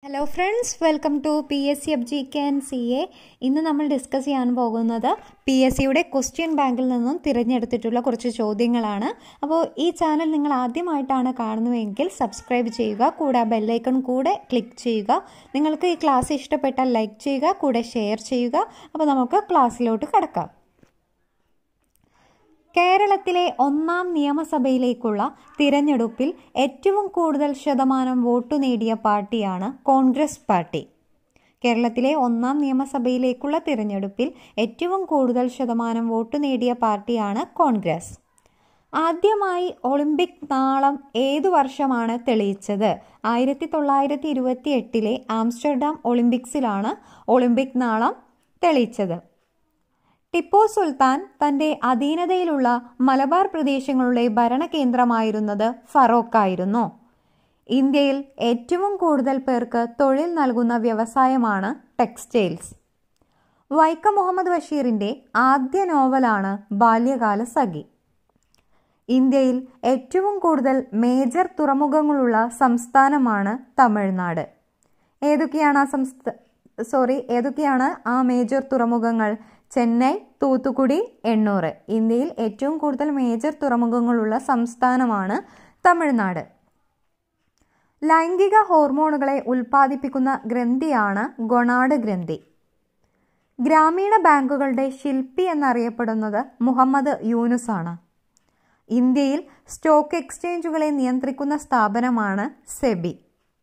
hello friends welcome to P S C F G K and C A ഇന്ന് നമ്മൾ discuss ചെയ്യാൻ പോകുന്നത് P S സിയുടെ question ബാങ്കിൽ നിന്നും തിരഞ്ഞെടുത്തിട്ടുള്ള കുറച്ച് ചോദ്യങ്ങളാണ് അപ്പോൾ ഈ ചാനൽ നിങ്ങൾ ആദ്യമായിട്ടാണ് കാണുന്നതെങ്കിൽ സബ്സ്ക്രൈബ് ചെയ്യുക കൂടെ ബെല്ലൈക്കൺ കൂടെ ക്ലിക്ക് ചെയ്യുക നിങ്ങൾക്ക് ഈ ക്ലാസ് ഇഷ്ടപ്പെട്ടാൽ ലൈക്ക് ചെയ്യുക കൂടെ ഷെയർ ചെയ്യുക അപ്പോൾ നമുക്ക് ക്ലാസ്സിലോട്ട് കടക്കാം കേരളത്തിലെ ഒന്നാം നിയമസഭയിലേക്കുള്ള തിരഞ്ഞെടുപ്പിൽ ഏറ്റവും കൂടുതൽ ശതമാനം വോട്ട് നേടിയ പാർട്ടിയാണ് കോൺഗ്രസ് പാർട്ടി കേരളത്തിലെ ഒന്നാം നിയമസഭയിലേക്കുള്ള തിരഞ്ഞെടുപ്പിൽ ഏറ്റവും കൂടുതൽ ശതമാനം വോട്ട് നേടിയ പാർട്ടിയാണ് കോൺഗ്രസ് ആദ്യമായി ഒളിമ്പിക് നാളം ഏതു വർഷമാണ് തെളിയിച്ചത് ആയിരത്തി തൊള്ളായിരത്തി ഇരുപത്തി എട്ടിലെ ആംസ്റ്റർഡാം ഒളിമ്പിക്സിലാണ് ഒളിമ്പിക് നാളം തെളിയിച്ചത് ടിപ്പു സുൽത്താൻ തന്റെ അധീനതയിലുള്ള മലബാർ പ്രദേശങ്ങളുടെ ഭരണകേന്ദ്രമായിരുന്നത് ഫറോക്കായിരുന്നു ഇന്ത്യയിൽ ഏറ്റവും കൂടുതൽ പേർക്ക് തൊഴിൽ നൽകുന്ന വ്യവസായമാണ് ടെക്സ്റ്റൈൽസ് വൈക്കം മുഹമ്മദ് ബഷീറിന്റെ ആദ്യ നോവലാണ് ബാല്യകാല സഖി ഇന്ത്യയിൽ ഏറ്റവും കൂടുതൽ മേജർ തുറമുഖങ്ങളുള്ള സംസ്ഥാനമാണ് തമിഴ്നാട് ഏതൊക്കെയാണ് ആ സംസ്ഥാന സോറി ഏതൊക്കെയാണ് ആ മേജർ തുറമുഖങ്ങൾ ചെന്നൈ തൂത്തുക്കുടി എണ്ണൂറ് ഇന്ത്യയിൽ ഏറ്റവും കൂടുതൽ മേജർ തുറമുഖങ്ങളുള്ള സംസ്ഥാനമാണ് തമിഴ്നാട് ലൈംഗിക ഹോർമോണുകളെ ഉൽപ്പാദിപ്പിക്കുന്ന ഗ്രന്ഥിയാണ് ഗൊണാഡ് ഗ്രന്ഥി ഗ്രാമീണ ബാങ്കുകളുടെ ശില്പി എന്നറിയപ്പെടുന്നത് മുഹമ്മദ് യൂനുസ് ആണ് ഇന്ത്യയിൽ സ്റ്റോക്ക് എക്സ്ചേഞ്ചുകളെ നിയന്ത്രിക്കുന്ന സ്ഥാപനമാണ് സെബി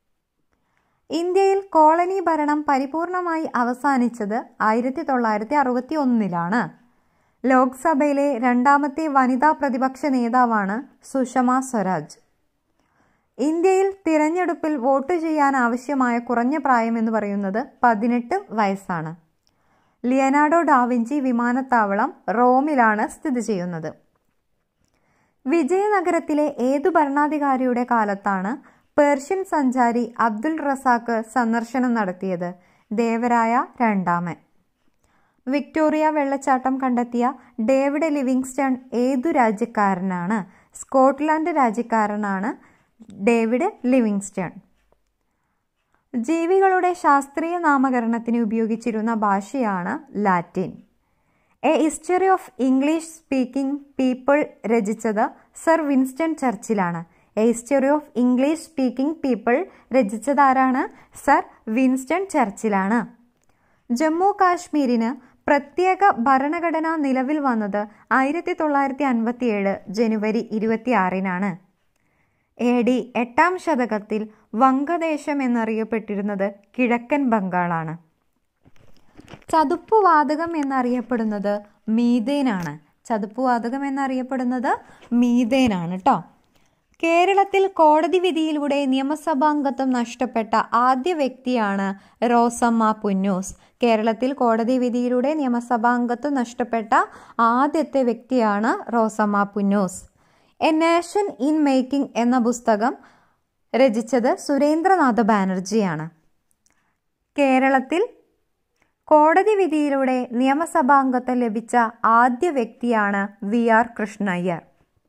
ഇന്ത്യയിൽ കോളനി ഭരണം പരിപൂർണമായി അവസാനിച്ചത് ആയിരത്തി തൊള്ളായിരത്തി അറുപത്തി ഒന്നിലാണ് ലോക്സഭയിലെ രണ്ടാമത്തെ വനിതാ പ്രതിപക്ഷ നേതാവാണ് സുഷമ സ്വരാജ് ഇന്ത്യയിൽ തിരഞ്ഞെടുപ്പിൽ വോട്ട് ചെയ്യാൻ ആവശ്യമായ കുറഞ്ഞ പ്രായം എന്ന് പറയുന്നത് പതിനെട്ട് വയസ്സാണ് ലിയനാർഡോ ഡാവിഞ്ചി വിമാനത്താവളം റോമിലാണ് സ്ഥിതി ചെയ്യുന്നത് വിജയനഗരത്തിലെ ഏതു ഭരണാധികാരിയുടെ കാലത്താണ് പേർഷ്യൻ സഞ്ചാരി അബ്ദുൾ റസാക്ക് സന്ദർശനം നടത്തിയത് ദേവരായ രണ്ടാമൻ വിക്ടോറിയ വെള്ളച്ചാട്ടം കണ്ടെത്തിയ ഡേവിഡ് ലിവിങ്സ്റ്റൺ ഏതു രാജ്യക്കാരനാണ് സ്കോട്ട്ലാൻഡ് രാജ്യക്കാരനാണ് ഡേവിഡ് ലിവിങ്സ്റ്റൺ ജീവികളുടെ ശാസ്ത്രീയ നാമകരണത്തിന് ഉപയോഗിച്ചിരുന്ന ഭാഷയാണ് Latin a history of English speaking people രചിച്ചത് സർ വിൻസ്റ്റൺ ചർച്ചിലാണ് a history of English speaking people രചിച്ചതാരാണ് സർ വിൻസ്റ്റൺ ചർച്ചിലാണ് ജമ്മു കാശ്മീരിന് പ്രത്യേക ഭരണഘടന നിലവിൽ വന്നത് ആയിരത്തി തൊള്ളായിരത്തി അൻപത്തിയേഴ് ജനുവരി ഇരുപത്തിയാറിനാണ് എ ഡി എട്ടാം ശതകത്തിൽ വംഗദേശം എന്നറിയപ്പെട്ടിരുന്നത് കിഴക്കൻ ബംഗാളാണ് ചതുപ്പുവാതകം എന്നറിയപ്പെടുന്നത് മീതേനാണ് ചതുപ്പുവാതകം എന്നറിയപ്പെടുന്നത് മീതേനാണ് കേട്ടോ കേരളത്തിൽ കോടതി വിധിയിലൂടെ നിയമസഭാംഗത്വം നഷ്ടപ്പെട്ട ആദ്യ വ്യക്തിയാണ് റോസമ്മ പുന്നൂസ് കേരളത്തിൽ കോടതി വിധിയിലൂടെ നിയമസഭാംഗത്വം നഷ്ടപ്പെട്ട ആദ്യത്തെ വ്യക്തിയാണ് Rosamma Punnoose a nation in making എന്ന പുസ്തകം രചിച്ചത് സുരേന്ദ്രനാഥ ബാനർജിയാണ് കേരളത്തിൽ കോടതി വിധിയിലൂടെ നിയമസഭാംഗത്വം ലഭിച്ച ആദ്യ വ്യക്തിയാണ് വി ആർ കൃഷ്ണയ്യർ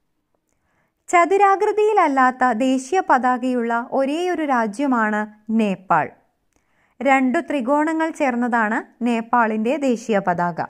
ചതുരാകൃതിയിലല്ലാത്ത ദേശീയ പതാകയുള്ള ഒരേയൊരു രാജ്യമാണ് നേപ്പാൾ രണ്ടു ത്രികോണങ്ങൾ ചേർന്നതാണ് നേപ്പാളിന്റെ ദേശീയ പതാക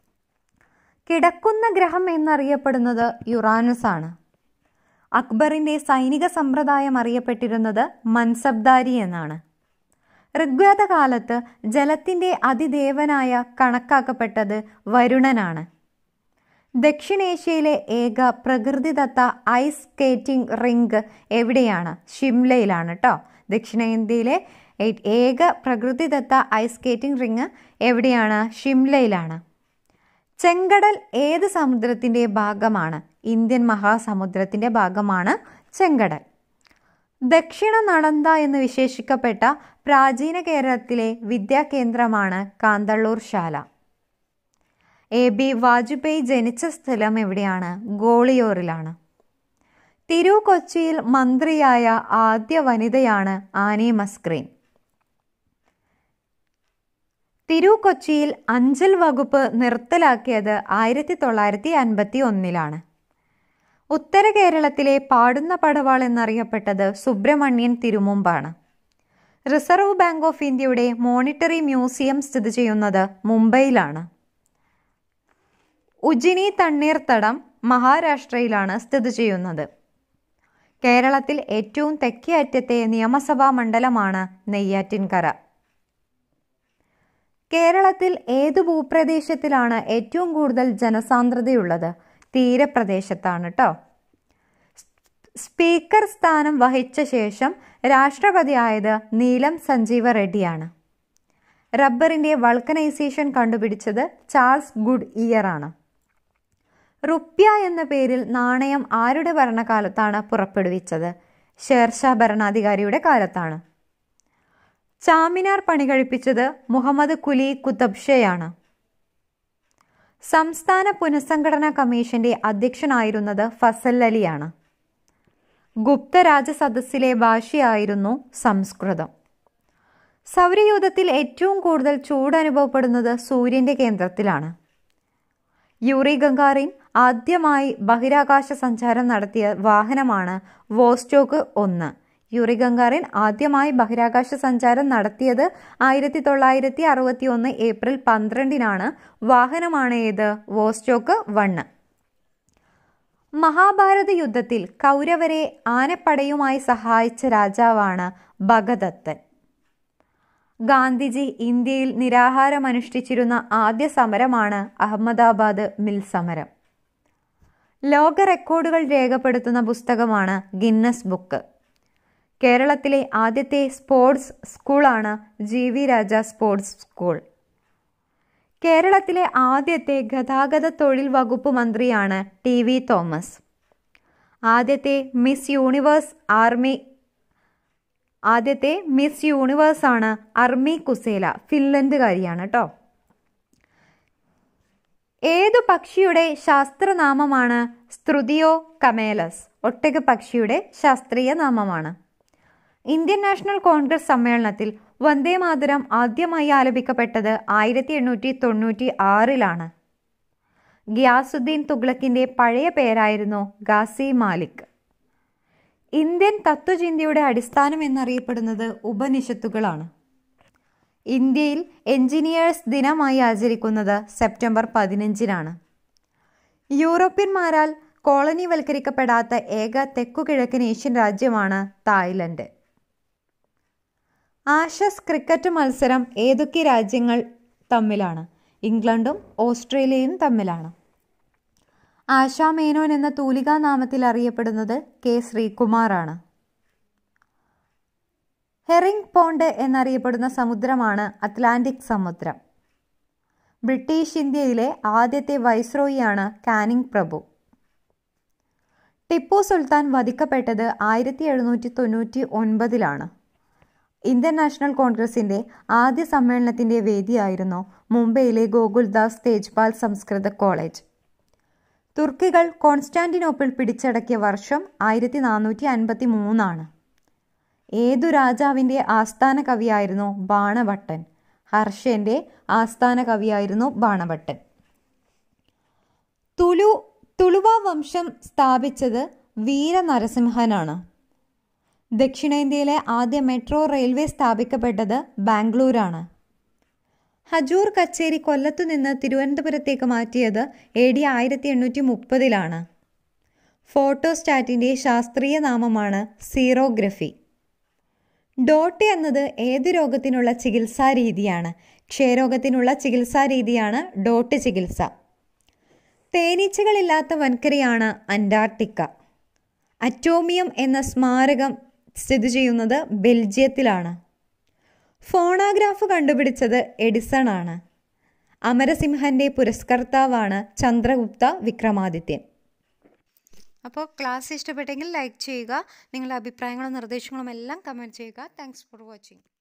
കിടക്കുന്ന ഗ്രഹം എന്നറിയപ്പെടുന്നത് യുറാനസ് ആണ് അക്ബറിന്റെ സൈനിക സമ്പ്രദായം അറിയപ്പെട്ടിരുന്നത് മൻസബ്ദാരി എന്നാണ് ഋഗ്വേദ കാലത്ത് ജലത്തിന്റെ അതിദേവനായ കണക്കാക്കപ്പെട്ടത് വരുണനാണ് ദക്ഷിണേഷ്യയിലെ ഏക പ്രകൃതിദത്ത ഐസ് സ്കേറ്റിംഗ് റിംഗ് എവിടെയാണ് ഷിംലയിലാണ് കേട്ടോ ദക്ഷിണേന്ത്യയിലെ ഏക പ്രകൃതിദത്ത ഐസ് സ്കേറ്റിംഗ് റിംഗ് എവിടെയാണ് ഷിംലയിലാണ് ചെങ്കടൽ ഏത് സമുദ്രത്തിന്റെ ഭാഗമാണ് ഇന്ത്യൻ മഹാസമുദ്രത്തിന്റെ ഭാഗമാണ് ചെങ്കടൽ ദക്ഷിണ നളന്ദ എന്ന് വിശേഷിക്കപ്പെട്ട പ്രാചീന കേരളത്തിലെ വിദ്യാകേന്ദ്രമാണ് കാന്തള്ളൂർ ശാല എ ബി വാജ്പേയി ജനിച്ച സ്ഥലം എവിടെയാണ് ഗോളിയോറിലാണ് തിരു കൊച്ചിയിൽ മന്ത്രിയായ ആദ്യ വനിതയാണ് ആനി മസ്ക്രീൻ തിരു കൊച്ചിയിൽ അഞ്ചൽ വകുപ്പ് നിർത്തലാക്കിയത് ആയിരത്തി തൊള്ളായിരത്തി അൻപത്തി ഒന്നിലാണ് ഉത്തര കേരളത്തിലെ പാടുന്ന പടവാൾ എന്നറിയപ്പെട്ടത് സുബ്രഹ്മണ്യൻ തിരുമുമ്പാണ് റിസർവ് ബാങ്ക് ഓഫ് ഇന്ത്യയുടെ മോണിറ്ററി മ്യൂസിയം സ്ഥിതി ചെയ്യുന്നത് മുംബൈയിലാണ് ഉജ്ജിനി തണ്ണീർത്തടം മഹാരാഷ്ട്രയിലാണ് സ്ഥിതി ചെയ്യുന്നത് കേരളത്തിൽ ഏറ്റവും തെക്കേ അറ്റത്തെ നിയമസഭാ മണ്ഡലമാണ് നെയ്യാറ്റിൻകര കേരളത്തിൽ ഏതു ഭൂപ്രദേശത്തിലാണ് ഏറ്റവും കൂടുതൽ ജനസാന്ദ്രതയുള്ളത് തീരപ്രദേശത്താണ് കേട്ടോ സ്പീക്കർ സ്ഥാനം വഹിച്ച ശേഷം രാഷ്ട്രപതിയായത് നീലം സഞ്ജീവ റെഡ്ഡിയാണ് റബ്ബറിന്റെ വൾക്കനൈസേഷൻ കണ്ടുപിടിച്ചത് ചാൾസ് ഗുഡ് ഇയർ ആണ് റുപ്യ എന്ന പേരിൽ നാണയം ആരുടെ ഭരണകാലത്താണ് പുറപ്പെടുവിച്ചത് ഷേർഷാ ഭരണാധികാരിയുടെ കാലത്താണ് ചാമിനാർ പണി കഴിപ്പിച്ചത് മുഹമ്മദ് കുലി കുത്തബ്ഷയാണ് സംസ്ഥാന പുനഃസംഘടനാ കമ്മീഷന്റെ അധ്യക്ഷനായിരുന്നത് ഫസൽ അലിയാണ് ഗുപ്ത രാജസദസ്സിലെ ഭാഷയായിരുന്നു സംസ്കൃതം സൗരയൂഥത്തിൽ ഏറ്റവും കൂടുതൽ ചൂട് അനുഭവപ്പെടുന്നത് സൂര്യന്റെ കേന്ദ്രത്തിലാണ് യൂറി ഗംഗാറിൻ ആദ്യമായി ബഹിരാകാശ സഞ്ചാരം നടത്തിയ വാഹനമാണ് വോസ്റ്റോക്ക് ഒന്ന് യൂറി ഗംഗാറിൻ ആദ്യമായി ബഹിരാകാശ സഞ്ചാരം നടത്തിയത് ആയിരത്തി തൊള്ളായിരത്തി അറുപത്തി ഒന്ന് ഏപ്രിൽ പന്ത്രണ്ടിനാണ് വാഹനമാണ് ഏത് വോസ്റ്റോക്ക് വണ്ണ് മഹാഭാരത യുദ്ധത്തിൽ കൗരവരെ ആനപ്പടയുമായി സഹായിച്ച രാജാവാണ് ഭഗദത്തൻ ഗാന്ധിജി ഇന്ത്യയിൽ നിരാഹാരമനുഷ്ഠിച്ചിരുന്ന ആദ്യ സമരമാണ് അഹമ്മദാബാദ് മിൽ സമരം ലോക റെക്കോർഡുകൾ രേഖപ്പെടുത്തുന്ന പുസ്തകമാണ് ഗിന്നസ് ബുക്ക് കേരളത്തിലെ ആദ്യത്തെ സ്പോർട്സ് സ്കൂളാണ് G V Raja sports school കേരളത്തിലെ ആദ്യത്തെ ഗതാഗത തൊഴിൽ വകുപ്പ് മന്ത്രിയാണ് ടി വി തോമസ് ആദ്യത്തെ മിസ് യൂണിവേഴ്സ് ആർമി ആദ്യത്തെ മിസ് യൂണിവേഴ്സ് ആണ് അർമി കുസേല ഫിൻലൻഡുകാരിയാണ് കേട്ടോ ഏതു പക്ഷിയുടെ ശാസ്ത്രനാമമാണ് സ്ത്രുതിയോ കമേലസ് ഒട്ടക പക്ഷിയുടെ ശാസ്ത്രീയ നാമമാണ് ഇന്ത്യൻ നാഷണൽ കോൺഗ്രസ് സമ്മേളനത്തിൽ വന്ദേ മാതരം ആദ്യമായി ആലപിക്കപ്പെട്ടത് ആയിരത്തി എണ്ണൂറ്റി തൊണ്ണൂറ്റി ആറിലാണ് ഗിയാസുദ്ദീൻ തുഗ്ലക്കിന്റെ പഴയ പേരായിരുന്നു ഗാസി മാലിക് ഇന്ത്യൻ തത്വചിന്തയുടെ അടിസ്ഥാനം എന്നറിയപ്പെടുന്നത് ഉപനിഷത്തുകളാണ് ഇന്ത്യയിൽ എഞ്ചിനീയേഴ്സ് ദിനമായി ആചരിക്കുന്നത് സെപ്റ്റംബർ പതിനഞ്ചിനാണ് യൂറോപ്യന്മാരാൽ കോളനിവൽക്കരിക്കപ്പെടാത്ത ഏക തെക്കുകിഴക്കൻ ഏഷ്യൻ രാജ്യമാണ് തായ്ലൻഡ് ആഷസ് ക്രിക്കറ്റ് മത്സരം ഏതൊക്കെ രാജ്യങ്ങൾ തമ്മിലാണ് ഇംഗ്ലണ്ടും ഓസ്ട്രേലിയയും തമ്മിലാണ് ആശാ മേനോൻ എന്ന തൂലികാ നാമത്തിൽ അറിയപ്പെടുന്നത് കെ ശ്രീകുമാറാണ് ഹെറിംഗ് പോണ്ട് എന്നറിയപ്പെടുന്ന സമുദ്രമാണ് അറ്റ്ലാന്റിക് സമുദ്രം ബ്രിട്ടീഷ് ഇന്ത്യയിലെ ആദ്യത്തെ വൈസ്രോയിയാണ് കാനിങ് പ്രഭു ടിപ്പു സുൽത്താൻ വധിക്കപ്പെട്ടത് ആയിരത്തി എഴുന്നൂറ്റി തൊണ്ണൂറ്റി ഒൻപതിലാണ് ഇന്ത്യൻ നാഷണൽ കോൺഗ്രസിന്റെ ആദ്യ സമ്മേളനത്തിന്റെ വേദിയായിരുന്നു മുംബൈയിലെ ഗോകുൽദാസ് തേജ്പാൽ സംസ്കൃത കോളേജ് തുർക്കികൾ കോൺസ്റ്റാന്റിനോപ്പിൾ പിടിച്ചടക്കിയ വർഷം ആയിരത്തി നാനൂറ്റി അൻപത്തി മൂന്നാണ് ഏതു രാജാവിൻ്റെ ആസ്ഥാന കവിയായിരുന്നു ബാണഭട്ടൻ ഹർഷന്റെ ആസ്ഥാന കവിയായിരുന്നു ബാണഭട്ടൻ തുലു തുളുവ വംശം സ്ഥാപിച്ചത് വീരനരസിംഹനാണ് ദക്ഷിണേന്ത്യയിലെ ആദ്യ മെട്രോ റെയിൽവേ സ്ഥാപിക്കപ്പെട്ടത് ബാംഗ്ലൂരാണ് ഹജൂർ കച്ചേരി കൊല്ലത്തു നിന്ന് തിരുവനന്തപുരത്തേക്ക് മാറ്റിയത് എ ഡി ആയിരത്തി എണ്ണൂറ്റി മുപ്പതിലാണ് ഫോട്ടോസ്റ്റാറ്റിൻ്റെ ശാസ്ത്രീയ നാമമാണ് സീറോഗ്രഫി ഡോട്ട് എന്നത് ഏത് രോഗത്തിനുള്ള ചികിത്സാ രീതിയാണ് ക്ഷയരോഗത്തിനുള്ള ചികിത്സാ രീതിയാണ് ഡോട്ട് ചികിത്സ തേനീച്ചകളില്ലാത്ത വൻകരയാണ് അന്റാർട്ടിക്ക അറ്റോമിയം എന്ന സ്മാരകം സ്ഥിതി ചെയ്യുന്നത് ബെൽജിയത്തിലാണ് ഫോണോഗ്രാഫ് കണ്ടുപിടിച്ചത് എഡിസൺ ആണ് അമരസിംഹന്റെ പുരസ്കർത്താവാണ് ചന്ദ്രഗുപ്ത വിക്രമാദിത്യൻ അപ്പോൾ ക്ലാസ് ഇഷ്ടപ്പെട്ടെങ്കിൽ ലൈക്ക് ചെയ്യുക നിങ്ങളുടെ അഭിപ്രായങ്ങളും നിർദ്ദേശങ്ങളും എല്ലാം കമൻറ്റ് ചെയ്യുക താങ്ക്സ് ഫോർ വാച്ചിങ്